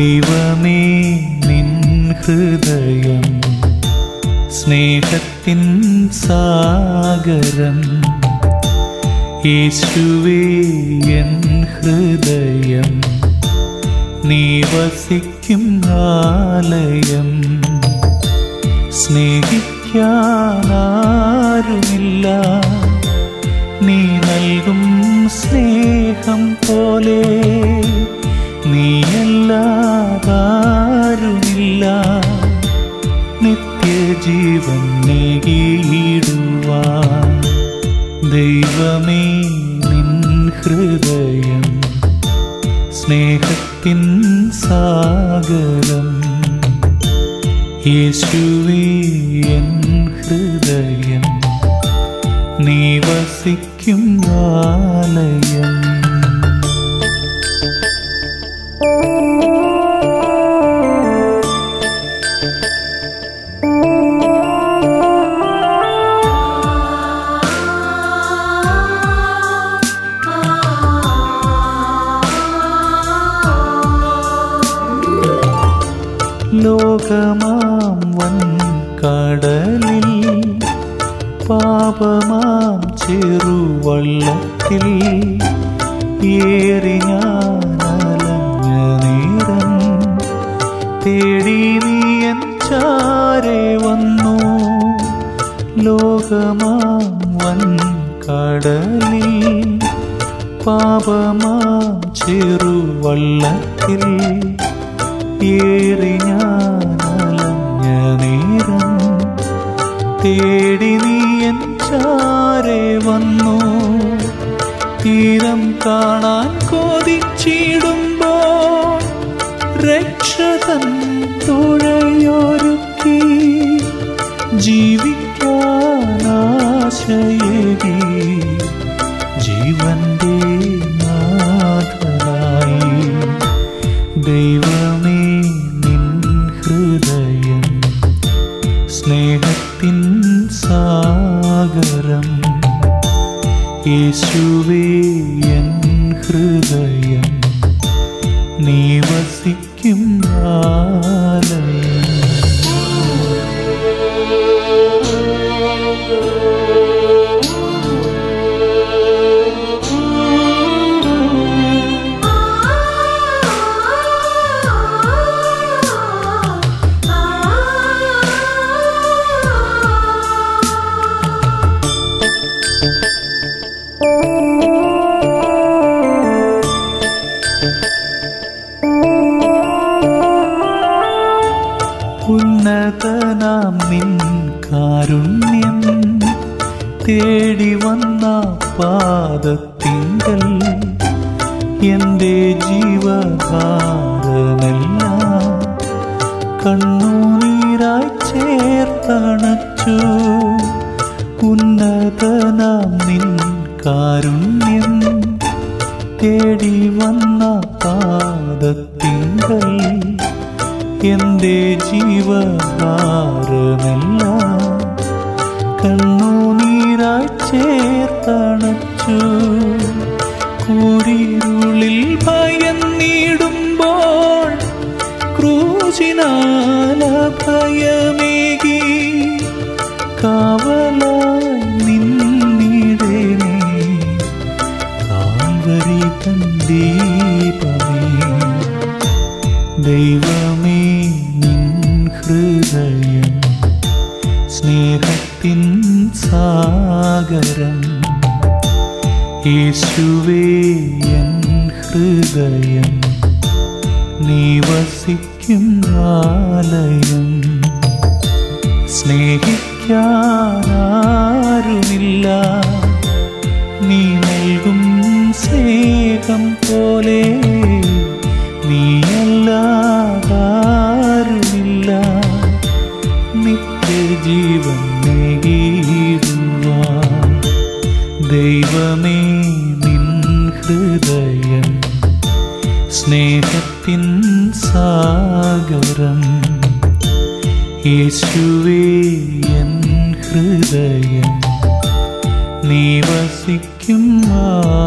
ദൈവമേ നിൻ ഹൃദയം സ്നേഹത്തിൻ സാഗരം യേശുവേ എൻ ഹൃദയം നീ വസിക്കും ആലയം സ്നേഹിക്കാനാരുമില്ല നീ നൽകും സ്നേഹം പോലെ നീയല്ലാതാരുമില്ല നിത്യജീവൻ നേകിയിടുവാൻ ദൈവമേ നിൻ ഹൃദയം സ്നേഹത്തിൻ സാഗരം യേശുവേ എൻ ഹൃദയം നീ വസിക്കും ആലയം ലോകമാം വൻ കടലിൽ പാപമാം ചെറുവള്ളത്തിൽ ഏറി ഞാനലഞ്ഞ നേരം തേടി നീയൻ ചാരെ വന്നു ലോകമാം വൻ കടലിൽ പാപമാം ചെറുവള്ളത്തിൽ ഏറി ഞാനലഞ്ഞ നേരം തേടി നീ എൻ ചാരെ വന്നു തീരം കാണാൻ കൊതിച്ചിടുമ്പോൾ രക്ഷതൻ തുഴയൊരുക്കി ജീവിക്കാനാശയേകി ജീവന്റെ നാഥനായി ദൈവമേ നിൻ ഹൃദയം സ്നേഹത്തിൻ സാഗരം യേശുവേ എൻ ഹൃദയം നീ വസിക്കും ആലയം ഉന്നതനാം നിൻ കാരുണ്യം തേടി വന്ന പാദത്തിങ്കൽ എൻ്റെ ജീവഭാരമെല്ലാം കണ്ണുനീരായി ചേർത്തണച്ചു ഉന്നതനാം നിൻ കാരുണ്യം തേടി വന്ന പാദത്തിങ്കൽ എൻ്റെ ജീവഹാരമെല്ലാം കണ്ണുനീരായി ചേർത്തണച്ചു കൂരിരുളിൽ ഭയന്നിടുമ്പോൾ ക്രൂശിനാല ഭയമേകി കാവലായി നിന്നിടേനേ കാൽവരി തൻ ദീപമേ ദൈവമേ നിൻ ഹൃദയം സ്നേഹത്തിൻ സാഗരം യേശുവേ എൻ ഹൃദയം നീ വസിക്കും ആലയം സ്നേഹിക്കാനാരുമില്ല നീ നൽകും സ്നേഹം പോലെ നീയല്ലാതാരുമില്ല നിത്യജീവൻ നേകിടുവാൻ ദൈവമേ നിൻ ഹൃദയം സ്നേഹത്തിൻ സാഗരം യേശുവേ എൻ ഹൃദയം നീ വസിക്കും ആ